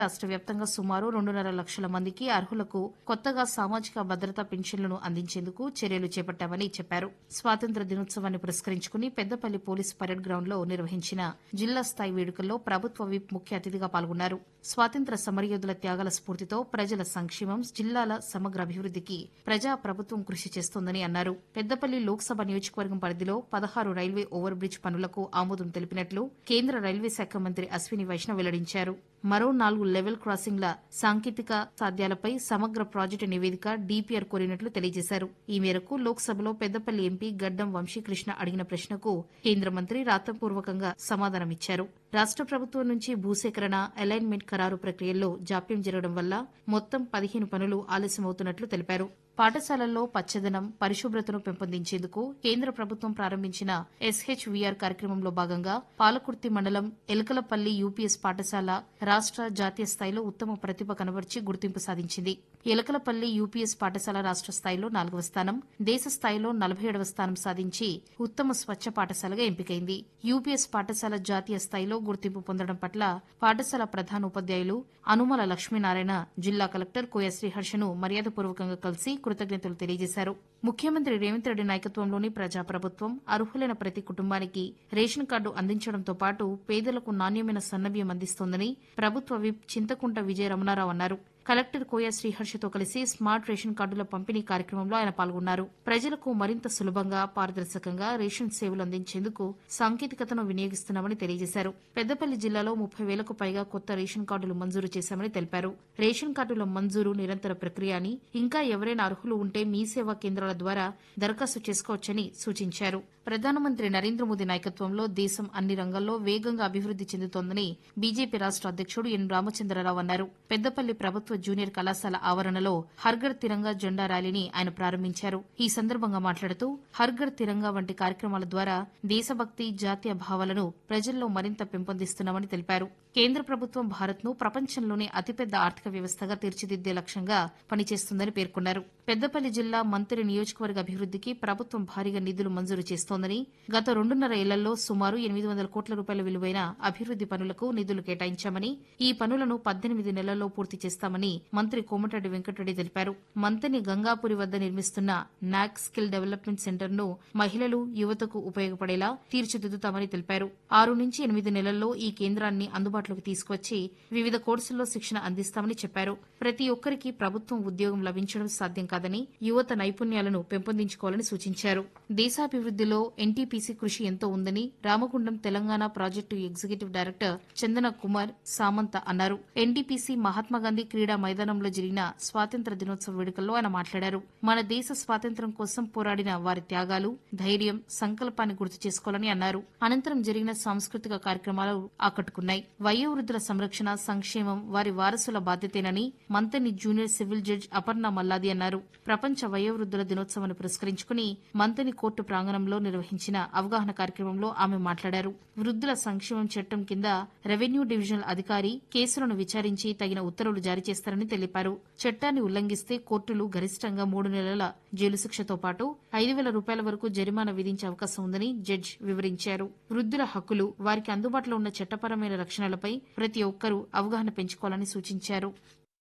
రాష్ట్ర వ్యాప్తంగా సుమారు రెండున్నర లక్షల మందికి అర్హులకు కొత్తగా సామాజిక భద్రతా పెన్షన్లను అందించేందుకు చర్యలు చేపట్టామని చెప్పారు స్వాతంత్ర దినోత్సవాన్ని పురస్కరించుకుని పెద్దపల్లి పోలీసు పరేడ్ గ్రౌండ్ లో నిర్వహించిన జిల్లా స్థాయి వేడుకల్లో ప్రభుత్వ విప్ ముఖ్య అతిథిగా పాల్గొన్నారు స్వాతంత్ర సమరయోధుల త్యాగాల స్ఫూర్తితో ప్రజల సంక్షేమం జిల్లాల సమగ్ర అభివృద్దికి ప్రజా ప్రభుత్వం కృషి చేస్తోందని అన్నారు పెద్దపల్లి లోక్సభ నియోజకవర్గం పరిధిలో పదహారు రైల్వే ఓవర్ బ్రిడ్జ్ పనులకు ఆమోదం తెలిపినట్లు కేంద్ర రైల్వే శాఖ మంత్రి అశ్విని వైష్ణవ్ వెల్లడించారు మరో నాలుగు లెవెల్ క్రాసింగ్ల సాంకేతిక సాధ్యాలపై సమగ్ర ప్రాజెక్టు నివేదిక డీపీఆర్ కోరినట్లు తెలియజేశారు ఈ మేరకు లోక్సభలో పెద్దపల్లి ఎంపీ గడ్డం వంశీకృష్ణ అడిగిన ప్రశ్నకు కేంద్ర మంత్రి రాతపూర్వకంగా సమాధానమిచ్చారు రాష్ట ప్రభుత్వం నుంచి భూసేకరణ అలైన్మెంట్ ఖరారు ప్రక్రియల్లో జాప్యం జరగడం వల్ల మొత్తం పదిహేను పనులు ఆలస్యమవుతున్నట్లు తెలిపారు పాఠశాలల్లో పచ్చదనం పరిశుభ్రతను పెంపొందించేందుకు కేంద్ర ప్రభుత్వం ప్రారంభించిన ఎస్హెచ్వీఆర్ కార్యక్రమంలో భాగంగా పాలకుర్తి మండలం ఎలకలపల్లి యూపీఎస్ పాఠశాల రాష్ట జాతీయ స్థాయిలో ఉత్తమ ప్రతిభ కనబర్చి గుర్తింపు సాధించింది ఎలకలపల్లి యూపీఎస్ పాఠశాల రాష్ట స్థాయిలో నాలుగవ స్థానం దేశ స్థాయిలో నలభై ఏడవ స్థానం సాధించి ఉత్తమ స్వచ్ఛ పాఠశాలగా ఎంపికైంది యూపీఎస్ పాఠశాల జాతీయ స్థాయిలో గుర్తింపు పొందడం పట్ల పాఠశాల ప్రధాన ఉపాధ్యాయులు అనుమల లక్ష్మీనారాయణ జిల్లా కలెక్టర్ కోయ శ్రీహర్షను మర్యాదపూర్వకంగా కలిసి కృతజ్ఞతలు తెలియజేశారు ముఖ్యమంత్రి రేవంత్ రెడ్డి నాయకత్వంలోని ప్రజాప్రభుత్వం అర్హులైన ప్రతి కుటుంబానికి రేషన్ కార్డు అందించడంతో పాటు పేదలకు నాణ్యమైన సన్నబియ్యం అందిస్తోందని ప్రభుత్వ విప్ చింతకుంట విజయ రమణారావు అన్నారు కలెక్టర్ కోయ శ్రీహర్షతో కలిసి స్మార్ట్ రేషన్ కార్డుల పంపిణీ కార్యక్రమంలో ఆయన పాల్గొన్నారు ప్రజలకు మరింత సులభంగా పారదర్శకంగా రేషన్ సేవలు అందించేందుకు సాంకేతికతను వినియోగిస్తున్నామని తెలియజేశారు పెద్దపల్లి జిల్లాలో ముప్పై వేలకు పైగా కొత్త రేషన్ కార్డులు మంజూరు చేశామని తెలిపారు రేషన్ కార్డుల మంజూరు నిరంతర ప్రక్రియ అని ఇంకా ఎవరైనా అర్హులు ఉంటే మీ సేవా కేంద్రాల ద్వారా దరఖాస్తు చేసుకోవచ్చని సూచించారు ప్రధానమంత్రి నరేంద్ర మోదీ నాయకత్వంలో దేశం అన్ని రంగాల్లో వేగంగా అభివృద్ది చెందుతోందని బీజేపీ రాష్ట అధ్యక్షుడు ఎన్ రామచంద్రరావు అన్నారు పెద్దపల్లి ప్రభుత్వ జూనియర్ కళాశాల ఆవరణలో హర్ఘర్ తిరంగా జెండా ర్యాలీని ఆయన ప్రారంభించారు ఈ సందర్భంగా మాట్లాడుతూ హర్ఘర్ తిరంగా వంటి కార్యక్రమాల ద్వారా దేశభక్తి జాతీయ భావాలను ప్రజల్లో మరింత పెంపొందిస్తున్నామని తెలిపారు కేంద్ర ప్రభుత్వం భారత్ను ప్రపంచంలోనే అతిపెద్ద ఆర్థిక వ్యవస్థగా తీర్చిదిద్దే లక్ష్యంగా పనిచేస్తుందని పేర్కొన్నారు పెద్దపల్లి జిల్లా మంత్రి నియోజకవర్గ అభివృద్దికి ప్రభుత్వం భారీగా నిధులు మంజూరు చేస్తోందని గత రెండున్నర ఏళ్లలో సుమారు ఎనిమిది వందల కోట్ల రూపాయల విలువైన అభివృద్ది పనులకు నిధులు కేటాయించామని ఈ పనులను పద్దెనిమిది నెలల్లో పూర్తి చేస్తామని మంత్రి కోమటిరెడ్డి వెంకటరెడ్డి తెలిపారు మంతని గంగాపురి వద్ద నిర్మిస్తున్న నాక్ స్కిల్ డెవలప్మెంట్ సెంటర్ ను మహిళలు యువతకు ఉపయోగపడేలా తీర్చిదిద్దుతామని తెలిపారు ఆరు నుంచి ఎనిమిది నెలల్లో ఈ కేంద్రాన్ని అందుబాటులోకి తీసుకువచ్చి వివిధ కోర్సుల్లో శిక్షణ అందిస్తామని చెప్పారు ప్రతి ఒక్కరికి ప్రభుత్వం ఉద్యోగం లభించడం సాధ్యం కాదని యువత నైపుణ్యాలను పెంపొందించుకోవాలని సూచించారు దేశాభివృద్దిలో ఎన్టీపీసీ కృషి ఎంతో ఉందని Ramagundam Telangana project executive director Chandana Kumar Samanta అన్నారు ఎన్టీపీసీ మహాత్మాగాంధీ క్రీడా మైదానంలో జరిగిన స్వాతంత్ర దినోత్సవ వేడుకల్లో ఆయన మాట్లాడారు మన దేశ స్వాతంత్ర్యం కోసం పోరాడిన వారి త్యాగాలు ధైర్యం సంకల్పాన్ని గుర్తు చేసుకోవాలని అన్నారు అనంతరం జరిగిన సాంస్కృతిక కార్యక్రమాలు ఆకట్టుకున్నాయి వయోవృద్ధుల సంరక్షణ సంక్షేమం వారి వారసుల బాధ్యతేనని Manthani junior civil judge Aparna Malladi అన్నారు ప్రపంచ వయోవృద్ధుల దినోత్సవాన్ని పురస్కరించుకుని మంతని కోర్టు ప్రాంగణంలో నిర్వహించిన అవగాహన కార్యక్రమంలో ఆమె మాట్లాడారు వృద్ధుల సంక్షేమం చట్టం కింద రెవెన్యూ డివిజనల్ అధికారి కేసులను విచారించి తగిన ఉత్తర్వులు జారీ చేస్తారని తెలిపారు చట్టాన్ని ఉల్లంఘిస్తే కోర్టులు గరిష్టంగా మూడు నెలల జైలు శిక్షతో పాటు ఐదు వేల రూపాయల వరకు జరిమానా విధించే అవకాశం ఉందని జడ్జ్ వివరించారు వృద్ధుల హక్కులు వారికి అందుబాటులో ఉన్న చట్టపరమైన రక్షణలపై ప్రతి ఒక్కరూ అవగాహన పెంచుకోవాలని సూచించారు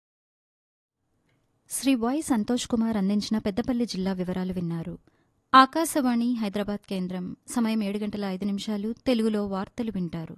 శ్రీ వై సంతోష్ కుమార్ అందించిన పెద్దపల్లి జిల్లా వివరాలు విన్నారు ఆకాశవాణి హైదరాబాద్ కేంద్రం సమయం ఏడు గంటల ఐదు నిమిషాలు తెలుగులో వార్తలు వింటారు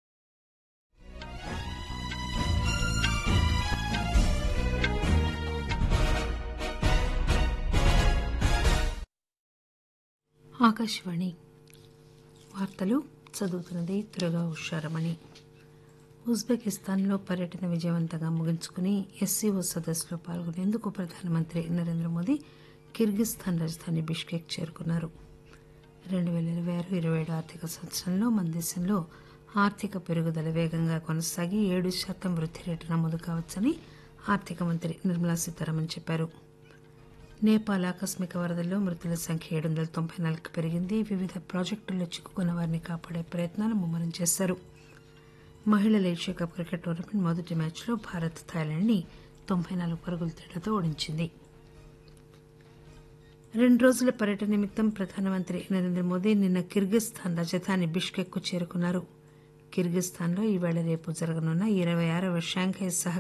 ఆకాశవాణి వార్తలు చదువుతున్నది త్వరగా హుషారమణి ఉజ్బెకిస్తాన్లో పర్యటన విజయవంతంగా ముగించుకుని ఎస్సీఓ సదస్సులో పాల్గొనేందుకు ప్రధానమంత్రి నరేంద్ర మోదీ కిర్గిస్థాన్ రాజధాని బిష్కెక్ చేరుకున్నారు రెండు వేల ఇరవై ఆరు ఇరవై ఏడు ఆర్థిక సంవత్సరంలో మన దేశంలో ఆర్థిక పెరుగుదల వేగంగా కొనసాగి ఏడు శాతం వృద్ధి రేటు నమోదు కావచ్చని ఆర్థిక మంత్రి నిర్మలా సీతారామన్ చెప్పారు నేపాల్ ఆకస్మిక వరదల్లో మృతుల సంఖ్య ఏడు వందల తొంభై నాలుగుకు పెరిగింది వివిధ ప్రాజెక్టుల్లో చిక్కుకున్న వారిని కాపాడే ప్రయత్నాలు ముమ్మరం చేశారు మహిళల ఏషియా కప్ క్రికెట్ టోర్నమెంట్ మొదటి మ్యాచ్లో భారత్ థాయిలాండ్ని తొంభై నాలుగు పరుగుల తేడాతో ఓడించింది రెండు రోజుల పర్యటన నిమిత్తం ప్రధానమంత్రి నరేంద్ర మోదీ నిన్న కిర్గిస్థాన్ రాజధాని బిష్కెక్ కు చేరుకున్నారు కిర్గిస్థాన్లో ఈవేళ రేపు జరగనున్న ఇరవై ఆరవ షాంఘై సహ